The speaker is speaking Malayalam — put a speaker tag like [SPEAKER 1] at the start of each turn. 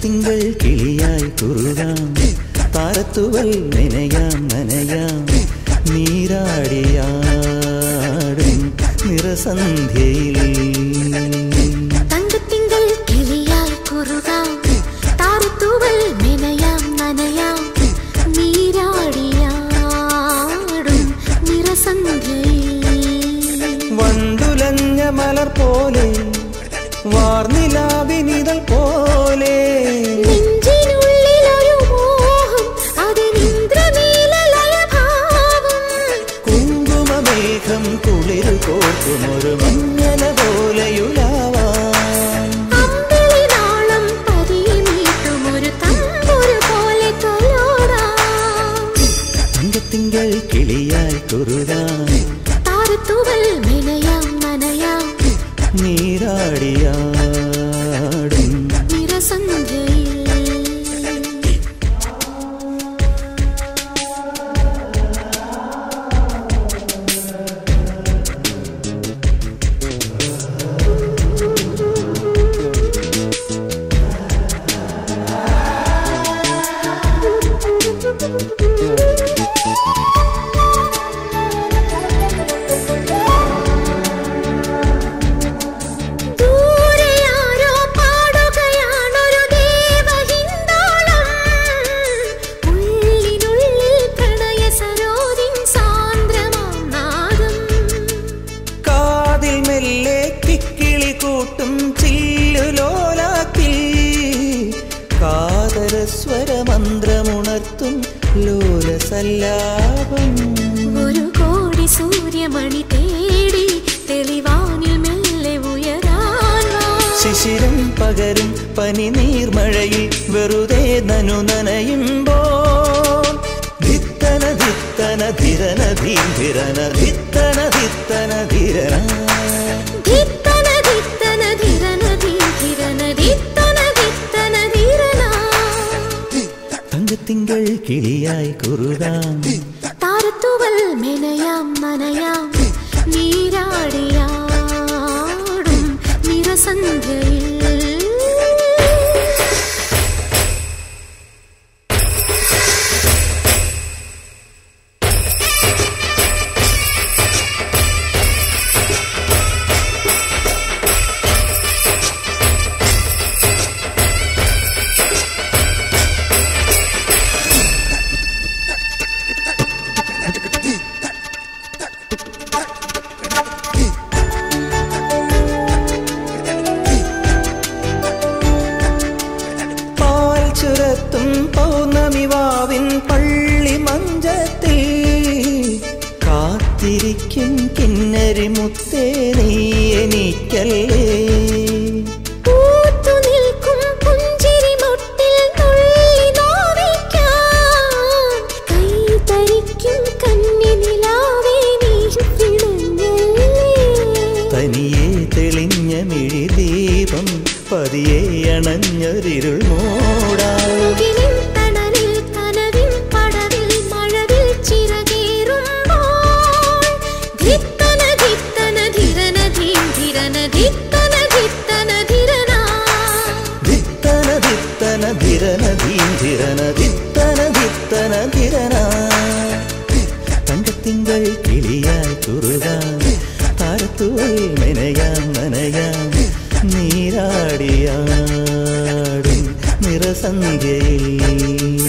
[SPEAKER 1] തങ്കത്തിങ്കൾ കിളിയായി കുറുകാം താരത്തുവൽ നനയാം നനയാം നീരാടിയാടും നിറസന്ധ്യയിൽ
[SPEAKER 2] തങ്കത്തിങ്കൾ കിളിയായി കുറുകാം താരത്തൂവൽ മെനയാം നനയാം നീരാടിയാടും നിറസന്ധ്യയിൽ
[SPEAKER 1] വണ്ടുലഞ്ഞ മലർ പോലെ വാർനിലാവിനിതൾ പോലെ
[SPEAKER 2] നെഞ്ചിനുള്ളിലൊരു മോഹം അതിനിന്ദ്രനീലലയഭാവം
[SPEAKER 1] കുങ്കുമമേഘം കുളിരു കോർക്കുമൊരു മഞ്ഞല പോലെയുലാവാം
[SPEAKER 2] അമ്പിളി നാളം പതിയെ മീട്ടുമൊരു തമ്പുരു പോലെ കലോടാം
[SPEAKER 1] തങ്കത്തിങ്കൾ കിളിയായി കുറുകാൻ
[SPEAKER 2] താരത്തൂവൽ മെനയാം നനയാം
[SPEAKER 1] നീരാടിയാടും
[SPEAKER 2] നിറസന്ധ്യയിൽ ദൂരെയാരോ പാടുകയാണൊരു ദേവഹിന്ദോളം ഉള്ളിനുള്ളിൽ പ്രണയ സരോദിൻ സാന്ദ്രമാം നാദം
[SPEAKER 1] കാതിൽ മെല്ലെ കിക്കിളി കൂട്ടും ചില്ലുലോലാക്കിൽ കാതരസ്വരമന്ത്രമുണർത്തും ലോലസല്ലാപം
[SPEAKER 2] ഒരു കോടി സൂര്യമണി തേടി തെളിവാനിൽ മെല്ലെ ഉയരാൻ വാ.
[SPEAKER 1] ശിശിരം പകരും പനി നീർമഴയിൽ വെറുതെ നനു നനയുമ്പോൾ ധിത്തന ധിത്തന ധിരന ധീരന ധിത്തന ധിത്തന ധിരന
[SPEAKER 2] ധിത്തന ധിത്തന ധിരന ധീ ധിരന ധിത്തന ധിത്തന ധിരന.
[SPEAKER 1] തങ്കത്തിങ്കൾ കിളിയായി കുറുകാം
[SPEAKER 2] താരത്തുവൽ മെനയാം നനയാം നീരാടിയാടും നിറസന്ധ്യയിൽ
[SPEAKER 1] പാൽ ചുരത്തും പൗർണമി വാവിൻ പള്ളി മഞ്ചത്തിൽ കാത്തിരിക്കും കിന്നരി മുത്തേ നീ എനിക്കല്ലേ
[SPEAKER 2] പൂത്തു നിൽക്കും പുഞ്ചിരിമൊട്ടിൽ നുള്ളി നോവിക്കാൻ കൈതരിക്കും കന്നിനിലാവേ നീ പിണഞ്ഞല്ലേ
[SPEAKER 1] തനിയെ തെളിഞ്ഞ മിഴിദീപം പതിയെ അണഞ്ഞൊരിരുൾ മൂടാ
[SPEAKER 2] മുകിലിൻ തണലിൽ കനവിൻ പടവിൽ മഴവിൽ ചിറകേറുമ്പോൾ ധിത്തന ധിത്തന ധിരന ധീം ധിരന ധിത്തന ധിത്തന ധിരന
[SPEAKER 1] ധിത്തന ധിത്തന ധിരന ധീരന ധിത്തന ധിത്തന ധിരന തങ്കത്തിങ്കൾ കിളിയായി കുറുകാൻ താരത്തുവൽ നനയാം നനയാം നീരാടിയാടും നിറസന്ധ്യയിൽ